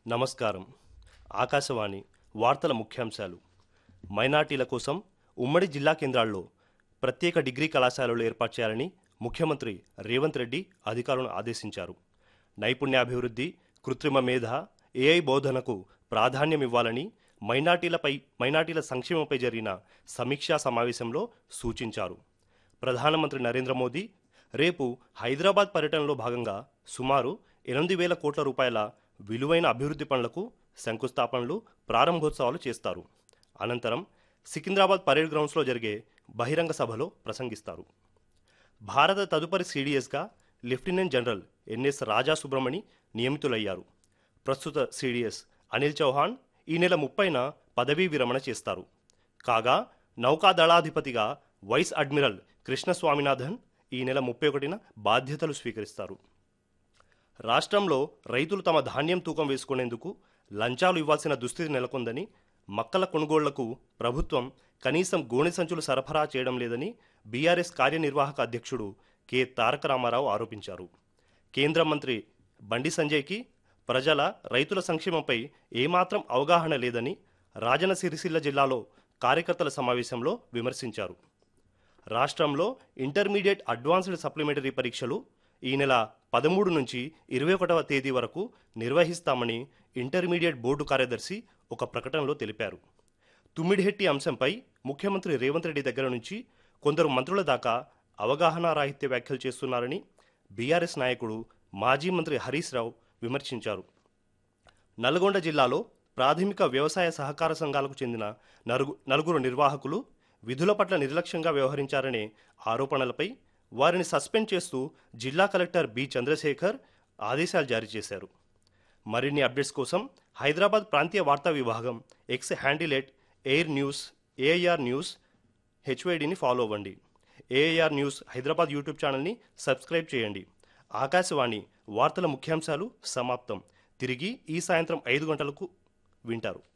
నమస్కారం ఆకాశవాణి వార్తల ముఖ్యాంశాలు మైనార్టీల కోసం ఉమ్మడి జిల్లా కేంద్రాల్లో ప్రత్యేక డిగ్రీ కళాశాలలు ఏర్పాటు చేయాలని ముఖ్యమంత్రి రేవంత్ రెడ్డి అధికారులను ఆదేశించారు నైపుణ్యాభివృద్ధి కృత్రిమ మేధ ఏఐ బోధనకు ప్రాధాన్యం ఇవ్వాలని మైనార్టీలపై మైనార్టీల సంక్షేమంపై జరిగిన సమీక్షా సమావేశంలో సూచించారు ప్రధానమంత్రి నరేంద్ర మోదీ రేపు హైదరాబాద్ పర్యటనలో భాగంగా సుమారు ఎనిమిది వేల కోట్ల రూపాయల విలువైన అభివృద్ధి పనులకు శంకుస్థాపనలు ప్రారంభోత్సవాలు చేస్తారు అనంతరం సికింద్రాబాద్ పరేడ్ గ్రౌండ్స్లో జరిగే బహిరంగ సభలో ప్రసంగిస్తారు భారత తదుపరి సీడీఎస్గా lieutenant general NS Raja Subramani నియమితులయ్యారు ప్రస్తుత సీడీఎస్ అనిల్ చౌహాన్ ఈ నెల ముప్పైన పదవీ విరమణ చేస్తారు కాగా నౌకాదళాధిపతిగా వైస్ అడ్మిరల్ కృష్ణ స్వామినాథన్ ఈ నెల ముప్పై ఒకటిన బాధ్యతలు స్వీకరిస్తారు రాష్ట్రంలో రైతులు తమ ధాన్యం తూకం వేసుకునేందుకు లంచాలు ఇవ్వాల్సిన దుస్థితి నెలకొందని మక్కల కొనుగోళ్లకు ప్రభుత్వం కనీసం గోనె సంచులు సరఫరా చేయడం లేదని బీఆర్ఎస్ కార్యనిర్వాహక అధ్యక్షుడు కె తారక రామారావు ఆరోపించారు కేంద్ర మంత్రి బండి సంజయ్కి ప్రజల రైతుల సంక్షేమంపై ఏమాత్రం అవగాహన లేదని రాజన సిరిసిల్ల జిల్లాలో కార్యకర్తల సమావేశంలో విమర్శించారు రాష్ట్రంలో ఇంటర్మీడియట్ అడ్వాన్స్డ్ సప్లిమెంటరీ పరీక్షలు ఈ నెల పదమూడు నుంచి ఇరవై ఒకటవ తేదీ వరకు నిర్వహిస్తామని ఇంటర్మీడియట్ బోర్డు కార్యదర్శి ఒక ప్రకటనలో తెలిపారు తుమ్మిడిహెట్టి అంశంపై ముఖ్యమంత్రి రేవంత్ రెడ్డి దగ్గర నుంచి కొందరు మంత్రుల దాకా అవగాహన రాహిత్య వ్యాఖ్యలు చేస్తున్నారని బీఆర్ఎస్ నాయకుడు మాజీ మంత్రి హరీష్ రావు విమర్శించారు నల్గొండ జిల్లాలో ప్రాథమిక వ్యవసాయ సహకార సంఘాలకు చెందిన నలుగు నలుగురు నిర్వాహకులు విధుల పట్ల నిర్లక్ష్యంగా వ్యవహరించారనే ఆరోపణలపై వారిని సస్పెండ్ చేస్తూ జిల్లా కలెక్టర్ బి చంద్రశేఖర్ ఆదేశాలు జారీ చేశారు మరిన్ని అప్డేట్స్ కోసం హైదరాబాద్ ప్రాంతీయ వార్తా విభాగం X handle at air news AIR news హెచ్వైడిని ఫాలో అవ్వండి ఏఐఆర్ న్యూస్ హైదరాబాద్ యూట్యూబ్ ఛానల్ని సబ్స్క్రైబ్ చేయండి ఆకాశవాణి వార్తల ముఖ్యాంశాలు సమాప్తం తిరిగి ఈ సాయంత్రం ఐదు గంటలకు వింటారు